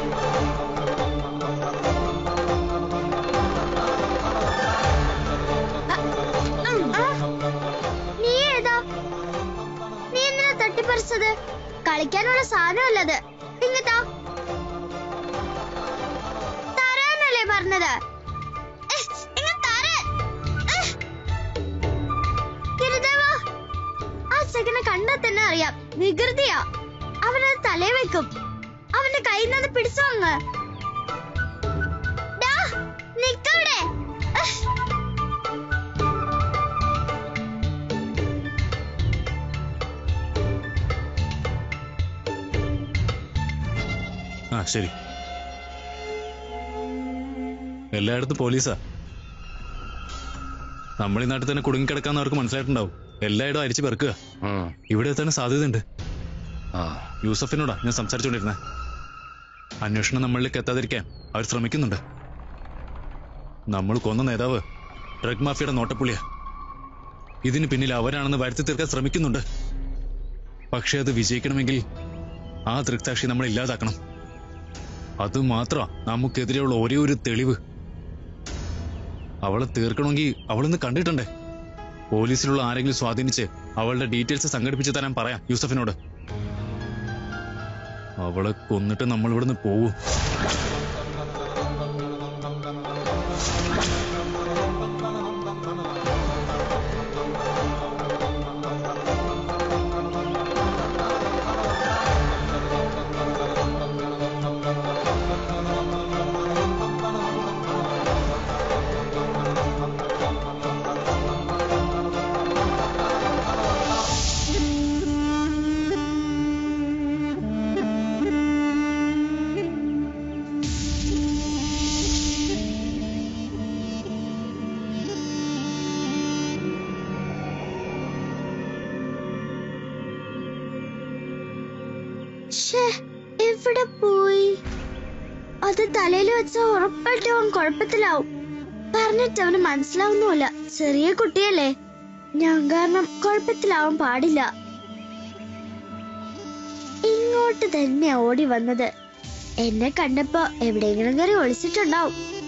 നീ ഏതാ നീ എന്തിനാ തട്ടിപ്പറിച്ചത് കളിക്കാനുള്ള സാധനമല്ലത് ഇങ്ങത്താ തരാനല്ലേ പറഞ്ഞത് ഏഹ്, ഇങ്ങ് തരാൻ. ഏഹ്. ഗുരുദേവാ, ആ ചെക്കനെ കണ്ടാ തന്നെ അറിയാം വികൃതിയാ അവനത് തലേ വെക്കും അവന്റെ കയ്യിൽ നിന്ന് പിടിച്ചു വാങ്ങ് ഡാ, നിക്കവിടെ ഏഹ്. ആ ശരി എല്ലായിടത്തും പോലീസാ നമ്മൾ ഈ നാട്ടിൽ തന്നെ കുടുങ്ങിക്കിടക്കാന്ന് അവർക്ക് മനസ്സിലായിട്ടുണ്ടാവും എല്ലായിടും അരിച്ചു പെറുക്കുക ഉം. ഇവിടെ എത്താൻ സാധ്യതയുണ്ട് ആ യൂസഫിനോടാ ഞാൻ സംസാരിച്ചുകൊണ്ടിരുന്നത് അന്വേഷണം നമ്മളിലേക്ക് എത്താതിരിക്കാൻ അവർ ശ്രമിക്കുന്നുണ്ട് നമ്മൾ കൊന്ന നേതാവ് ഡ്രഗ് മാഫിയയുടെ നോട്ടപ്പുള്ളിയാ ഇതിന് പിന്നിൽ അവരാണെന്ന് വരുത്തി തീർക്കാൻ ശ്രമിക്കുന്നുണ്ട് പക്ഷെ അത് വിജയിക്കണമെങ്കിൽ ആ ദൃക്സാക്ഷി നമ്മൾ ഇല്ലാതാക്കണം അത് മാത്രമാ നമുക്കെതിരെയുള്ള ഒരേ ഒരു തെളിവ് അവളെ തീർക്കണമെങ്കിൽ അവളൊന്ന് കണ്ടിട്ടുണ്ടേ പോലീസിലുള്ള ആരെങ്കിലും സ്വാധീനിച്ച് അവളുടെ ഡീറ്റെയിൽസ് സംഘടിപ്പിച്ച് തരാൻ പറയാം യൂസഫിനോട് അവളെ കൊന്നിട്ട് നമ്മൾ ഇവിടുന്ന് പോവും ശ്ശേ, എവിടെ പോയി അത് തലയിൽ വെച്ച ഉറപ്പായിട്ട് അവൻ കുഴപ്പത്തിലാവും പറഞ്ഞിട്ട് അവന് മനസ്സിലാവുന്നുമില്ല ചെറിയ കുട്ടിയല്ലേ ഞാൻ കാരണം കുഴപ്പത്തിലാവാൻ പാടില്ല ഇങ്ങോട്ട് തന്നെയാ ഓടി വന്നത് എന്നെ കണ്ടപ്പോ എവിടെയെങ്കിലും കയറി ഒളിച്ചിട്ടുണ്ടാവും